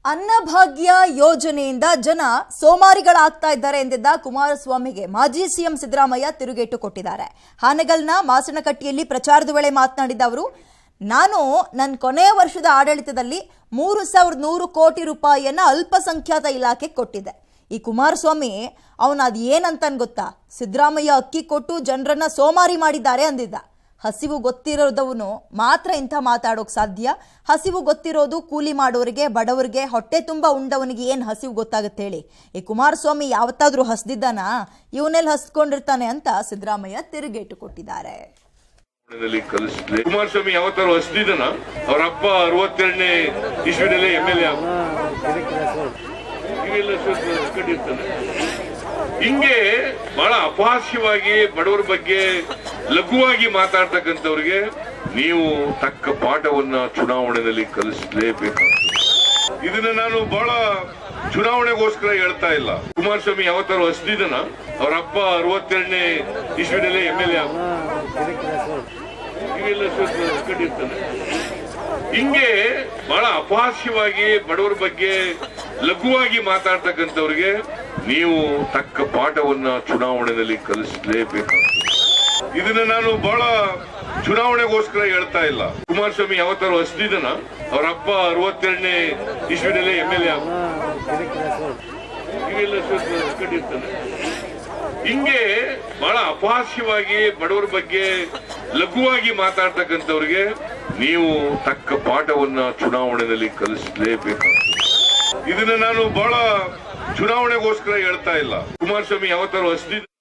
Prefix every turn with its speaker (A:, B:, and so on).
A: ಅನ್ನಭಾಗ್ಯ ಯೋಜನೆಯಿಂದ ಜನ ಸೋಮಾರಿಗಳಾಗ್ತಾ ಇದ್ದಾರೆ ಎಂದಿದ್ದ ಕುಮಾರಸ್ವಾಮಿಗೆ ಮಾಜಿ ಸಿಎಂ ಸಿದ್ದರಾಮಯ್ಯ ತಿರುಗೇಟು ಕೊಟ್ಟಿದ್ದಾರೆ ಹಾನಗಲ್ನ ಮಾಸನಕಟ್ಟಿಯಲ್ಲಿ ಪ್ರಚಾರದ ವೇಳೆ ಮಾತನಾಡಿದ ಅವರು ನಾನು ನನ್ನ ಕೊನೆಯ ವರ್ಷದ ಆಡಳಿತದಲ್ಲಿ ಮೂರು ಸಾವಿರದ ನೂರು ಕೋಟಿ ರೂಪಾಯಿಯನ್ನ ಅಲ್ಪಸಂಖ್ಯಾತ ಇಲಾಖೆಗೆ ಕೊಟ್ಟಿದ್ದೆ ಈ ಕುಮಾರಸ್ವಾಮಿ ಅವನು ಅದು ಏನಂತನ್ ಗೊತ್ತಾ ಸಿದ್ದರಾಮಯ್ಯ ಅಕ್ಕಿ ಕೊಟ್ಟು ಜನರನ್ನ ಸೋಮಾರಿ ಮಾಡಿದ್ದಾರೆ ಅಂದಿದ್ದ ಹಸಿವು ಗೊತ್ತಿರೋದವನು ಮಾತ್ರ ಇಂಥ ಮಾತಾಡೋಕ್ ಸಾಧ್ಯ ಹಸಿವು ಗೊತ್ತಿರೋದು ಕೂಲಿ ಮಾಡೋರಿಗೆ ಬಡವರಿಗೆ ಹೊಟ್ಟೆ ತುಂಬ ಉಂಡವನಿಗೆ ಏನು ಹಸಿವು ಗೊತ್ತಾಗುತ್ತೆ ಹೇಳಿ ಈ ಕುಮಾರಸ್ವಾಮಿ ಯಾವತ್ತಾದ್ರೂ ಹಸ್ದಿದ್ದಾನ ಇವನೆಲ್ಲಿ ಹಸ್ಕೊಂಡಿರ್ತಾನೆ ಅಂತ ಸಿದ್ದರಾಮಯ್ಯ ತಿರುಗೇಟು ಕೊಟ್ಟಿದ್ದಾರೆ
B: ದಲ್ಲಿ ಕಲಿಸಿದ್ರೆ ಕುಮಾರಸ್ವಾಮಿ ಯಾವತ್ತಾರು ಹಸ್ದಿದನ ಅವ್ರ ಅಪ್ಪ ಅರವತ್ತೆರಡನೇ ಇಸ್ವಿನಲ್ಲೇ ಎಂ ಎಲ್ ಎ ಇವೆಲ್ಲ ಸ್ವಲ್ಪ ಹಸ್ಕೊಂಡಿರ್ತಾನೆ ಹಿಂಗೆ ಬಹಳ ಅಪಹಾಸ್ಯವಾಗಿ ಬಡವರ ಬಗ್ಗೆ ಲಘುವಾಗಿ ಮಾತಾಡ್ತಕ್ಕಂಥವ್ರಿಗೆ ನೀವು ತಕ್ಕ ಪಾಠವನ್ನ ಚುನಾವಣೆಯಲ್ಲಿ ಕಲಿಸಲೇಬೇಕು ಇದನ್ನ ನಾನು ಬಹಳ ಚುನಾವಣೆಗೋಸ್ಕರ ಹೇಳ್ತಾ ಇಲ್ಲ ಕುಮಾರಸ್ವಾಮಿ ಯಾವತ್ತಾರು ಹಸ್ದಿದನ ಅವ್ರ ಅಪ್ಪ ಅರವತ್ತೆರಡನೇ ಇಸ್ವಿನಲ್ಲೇ ಎಂ ಎಲ್ ಎ ಇವೆಲ್ಲ ಸ್ವಲ್ಪ ಹಸ್ಕೊಂಡಿರ್ತಾನೆ ಹಿಂಗೆ ಬಹಳ ಅಪಹಾಸ್ಯವಾಗಿ ಬಡವರ ಬಗ್ಗೆ ಲಘುವಾಗಿ ಮಾತಾಡ್ತಕ್ಕಂಥವ್ರಿಗೆ ನೀವು ತಕ್ಕ ಪಾಠವನ್ನ ಚುನಾವಣೆಯಲ್ಲಿ ಕಲಿಸಲೇಬೇಕು ಇದನ್ನ ನಾನು ಬಹಳ ಚುನಾವಣೆಗೋಸ್ಕರ ಹೇಳ್ತಾ ಇಲ್ಲ ಕುಮಾರಸ್ವಾಮಿ ಯಾವತ್ತಾರು ಹಸ್ದಿದನ ಅವ್ರ ಅಪ್ಪ ಅರವತ್ತೆರಡನೇ ಇಸ್ವಿನಲ್ಲೇ ಎಂ ಎಲ್ ಎ ಇವೆಲ್ಲ ಸ್ವಲ್ಪ ಹಸ್ಕೊಂಡಿರ್ತಾನೆ ಹಿಂಗೆ ಬಹಳ ಅಪಹಾಸ್ಯವಾಗಿ ಬಡವರ ಬಗ್ಗೆ ಲಘುವಾಗಿ ಮಾತಾಡ್ತಕ್ಕಂಥವ್ರಿಗೆ ನೀವು ತಕ್ಕ ಪಾಠವನ್ನ ಚುನಾವಣೆಯಲ್ಲಿ ಕಲಿಸಲೇಬೇಕು ಇದನ್ನ ನಾನು ಬಹಳ ಚುನಾವಣೆಗೋಸ್ಕರ ಹೇಳ್ತಾ ಇಲ್ಲ ಕುಮಾರಸ್ವಾಮಿ ಯಾವತ್ತಾರು ಹಸ್ದಿದ್ದ